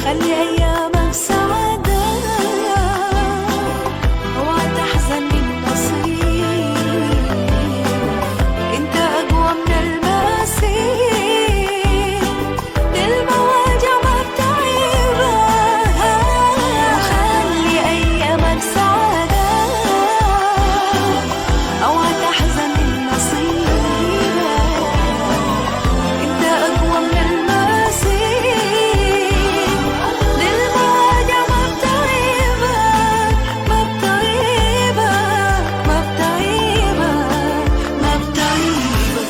خلي أيامك سعادة اوعى تحزن من نصيب انت أقوى من الماسير للمواجع ما بتعيبك خلي أيامك سعادة اوعى تحزن من نصيبك انت اقوى من الماسير للمواجع ما بتعيبك ما بتعيبك ما بتعيبك ما بتعيبك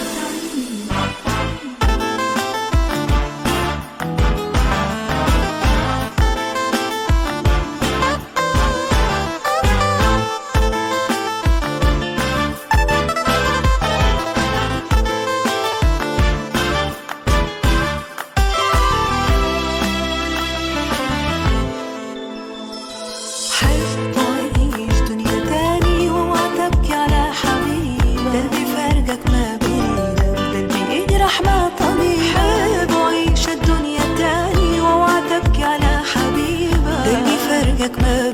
حب وعيش دنيا تاني واوعى تبكي على حبيبك قلبي فرقك ما بينك قلبي يجرح ما طبيب حب وعيش الدنيا تاني واوعى تبكي على حبيبك قلبي فرقك ما